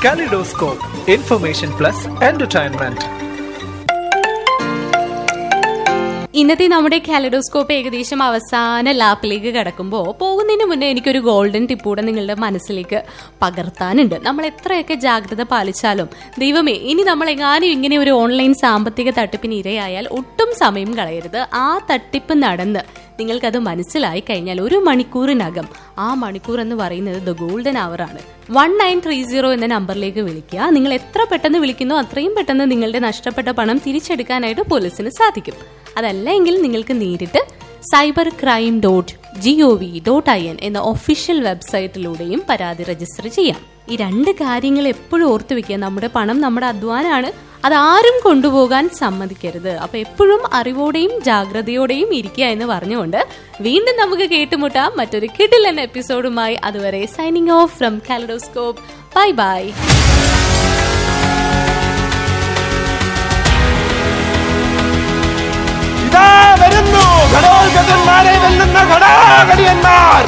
Kaleidoscope, information plus entertainment. ഇന്നത്തെ നമ്മുടെ kaleidoscope ഏകദേശം അവസാന ലാപ്പിലേക്ക് കടക്കുമ്പോൾ പോകുന്നതിന് മുന്നേ എനിക്കൊരു ഗോൾഡൻ ടിപ്പ് കൂടെ നിങ്ങളുടെ മനസ്സിലേക്ക് പകർത്താനുണ്ട് നമ്മൾ എത്രയൊക്കെ ജാഗ്രത പാലിച്ചാലും ദൈവമേ ഇനി നമ്മൾ എങ്ങാനും ഇങ്ങനെ ഒരു ഓൺലൈൻ സാമ്പത്തിക തട്ടിപ്പിന് ഇരയായാൽ ഒട്ടും സമയം കളയരുത് ആ തട്ടിപ്പ് നടന്ന് നിങ്ങൾക്കത് മനസ്സിലായി കഴിഞ്ഞാൽ ഒരു മണിക്കൂറിനകം ആ മണിക്കൂർ എന്ന് പറയുന്നത് ദ ഗോൾഡൻ അവർ ആണ് വൺ നയൻ ത്രീ സീറോ എന്ന നമ്പറിലേക്ക് വിളിക്കുക നിങ്ങൾ എത്ര പെട്ടെന്ന് വിളിക്കുന്നോ അത്രയും പെട്ടെന്ന് നിങ്ങളുടെ നഷ്ടപ്പെട്ട പണം തിരിച്ചെടുക്കാനായിട്ട് പോലീസിന് സാധിക്കും അതല്ല എങ്കിൽ നിങ്ങൾക്ക് നേരിട്ട് cyber crime dot G O V dot I N എന്ന ഒഫീഷ്യൽ വെബ്സൈറ്റിലൂടെയും പരാതി രജിസ്റ്റർ ചെയ്യാം ഈ രണ്ട് കാര്യങ്ങൾ എപ്പോഴും ഓർത്തു വെക്കുക നമ്മുടെ പണം നമ്മുടെ അധ്വാനാണ് അതാരും കൊണ്ടുപോകാൻ സമ്മതിക്കരുത് അപ്പൊ എപ്പോഴും അറിവോടെയും ജാഗ്രതയോടെയും ഇരിക്കുക എന്ന് പറഞ്ഞുകൊണ്ട് വീണ്ടും നമുക്ക് കേട്ടുമുട്ടാം മറ്റൊരു കിഡിലൻ എപ്പിസോഡുമായി അതുവരെ signing off from kaleidoscope bye bye ഇതാ വരുന്നു ഘടോത്കചന്മാരെ വെല്ലുന്ന ഘടാഘടിയന്മാർ